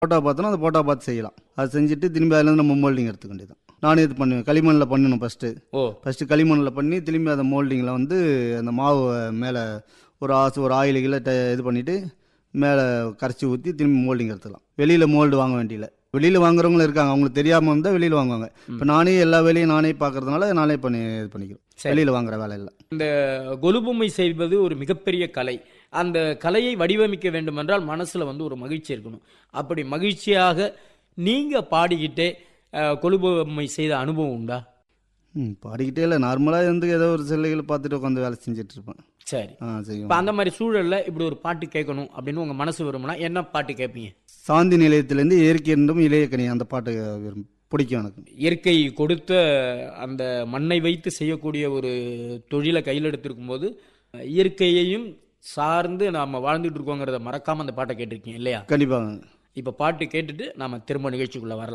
Photo பார்த்தோன்னா அந்த photo பார்த்து செய்யலாம் அது செஞ்சுட்டு திரும்பி அதுலேருந்து நம்ம மோல்டிங் எடுத்துக்க வேண்டியது நானே இது பண்ணுவேன் களிமண்ணில் பண்ணணும் ஃபஸ்ட்டு ஓ ஃபஸ்ட்டு களிமண்ணில் பண்ணி திரும்பி அந்த மோல்டிங்கில் வந்து அந்த மாவு மேலே ஒரு ஆசு ஒரு ஆயில் கீழே இது பண்ணிவிட்டு மேலே கரைச்சி ஊற்றி திரும்பி மோல்டிங் எடுத்துக்கலாம் வெளியில் மோல்டு வாங்க வேண்டியதில்லை வெளியில் வாங்குறவங்களும் இருக்காங்க அவங்களுக்கு தெரியாமல் இருந்தால் வெளியில் வாங்குவாங்க இப்போ நானே எல்லா வேலையும் நானே பார்க்கறதுனால நானே பண்ணி இது பண்ணிக்கிறேன் சரி. வெளியில் வாங்குற வேலை இல்லை இந்த கொலுபொம்மை செய்வது ஒரு மிகப்பெரிய கலை அந்த கலையை வடிவமைக்க வேண்டுமென்றால் மனசுல வந்து ஒரு மகிழ்ச்சி இருக்கணும் அப்படி மகிழ்ச்சியாக நீங்க பாடிக்கிட்டே அஹ், கொலுபொம்மை செய்த அனுபவம் உண்டா ம் பாடிக்கிட்டே இல்லை நார்மலாக இருந்து ஏதோ ஒரு சிலைகளை பார்த்துட்டு உட்காந்து வேலை செஞ்சுட்டு இருப்பேன் சரி ஆ செய்யும் இப்போ அந்த மாதிரி சூழல்ல இப்படி ஒரு பாட்டு கேட்கணும் அப்படின்னு உங்க மனசு விரும்பினா என்ன பாட்டு கேட்பீங்க சாந்தி நிலையத்திலேருந்து இயற்கை என்றும் இளையக்கனி அந்த பாட்டு விரும்பி பிடிக்கும் எனக்கு இயற்கை கொடுத்த அந்த மண்ணை வைத்து செய்யக்கூடிய ஒரு தொழிலை கையில் எடுத்திருக்கும் போது இயற்கையையும் சார்ந்து நாம வாழ்ந்துட்டு இருக்கோங்கிறத மறக்காம அந்த பாட்டை கேட்டிருக்கீங்க இல்லையா கண்டிப்பாக இப்போ பாட்டு கேட்டுட்டு நாம திரும்ப நிகழ்ச்சிக்குள்ள வரலாம்